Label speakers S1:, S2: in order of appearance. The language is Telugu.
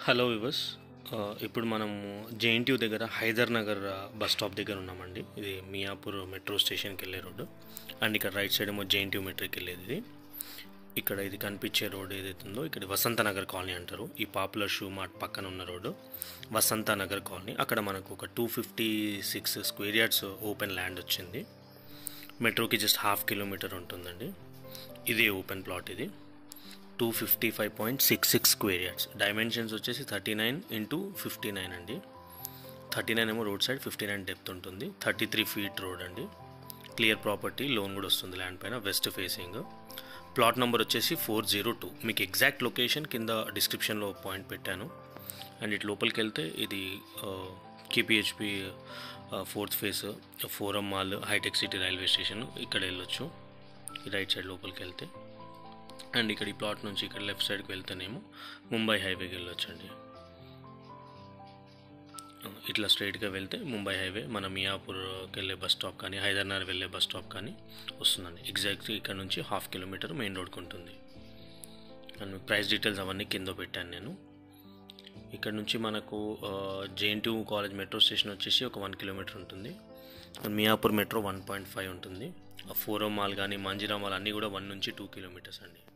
S1: హలో వివస్ ఇప్పుడు మనము జేఎన్టీయూ దగ్గర హైదర్ నగర్ ఆ, బస్ స్టాప్ దగ్గర ఉన్నామండి ఇది మియాపూర్ మెట్రో స్టేషన్కి వెళ్ళే రోడ్డు అండ్ ఇక్కడ రైట్ సైడ్ ఏమో జేఎన్టీయూ మెట్రోకి వెళ్ళేది ఇది ఇక్కడ ఇది కనిపించే రోడ్ ఏదైతే ఉందో ఇక్కడ వసంత నగర్ కాలనీ అంటారు ఈ పాపులర్ షూ మార్ట్ పక్కన ఉన్న రోడ్డు వసంత నగర్ కాలనీ అక్కడ మనకు ఒక two fifty six square yards open land వచ్చింది మెట్రోకి జస్ట్ హాఫ్ కిలోమీటర్ ఉంటుందండి ఇది ఓపెన్ ప్లాట్ ఇది two fifty five point six six square yards dimensions వచ్చేసి thirty nine into fifty nine అండి థర్టీ నైన్ ఏమో road side fifty nine depth ఉంటుంది థర్టీ త్రీ ఫీట్ రోడ్ అండి క్లియర్ ప్రాపర్టీ లోన్ కూడా వస్తుంది ల్యాండ్ పైన వెస్ట్ ఫేసింగ్ ప్లాట్ నెంబర్ వచ్చేసి ఫోర్ జీరో టూ మీకు ఎగ్జాక్ట్ లొకేషన్ కింద డిస్క్రిప్షన్లో పాయింట్ పెట్టాను అండ్ ఇటు లోపలికి వెళ్తే ఇది KPHB fourth phase forum mall హైటెక్ సిటీ రైల్వే స్టేషన్ ఇక్కడ వెళ్ళొచ్చు ఈ రైట్ సైడ్ లోపలికి వెళ్తే అండ్ ఇక్కడ ఈ ప్లాట్ నుంచి ఇక్కడ లెఫ్ట్ సైడ్కి వెళ్తేనేమో ముంబై హైవేకి వెళ్ళొచ్చండి ఇట్లా స్ట్రైట్గా వెళ్తే ముంబై హైవే మన మియాపూర్కి వెళ్ళే బస్ స్టాప్ కానీ హైదర్నగర్ వెళ్ళే బస్ స్టాప్ కానీ వస్తుందండి ఎగ్జాక్ట్గా ఇక్కడ నుంచి హాఫ్ కిలోమీటర్ మెయిన్ రోడ్కి ఉంటుంది అండ్ ప్రైస్ డీటెయిల్స్ అవన్నీ కింద పెట్టాను నేను ఇక్కడ నుంచి మనకు జేఎన్టీ కాలేజ్ మెట్రో స్టేషన్ వచ్చేసి ఒక వన్ కిలోమీటర్ ఉంటుంది and Miyapur metro one point five ఉంటుంది ఫోరో మాల్ కానీ మంజిరా మాల్ అన్నీ కూడా వన్ నుంచి టూ కిలోమీటర్స్ అండి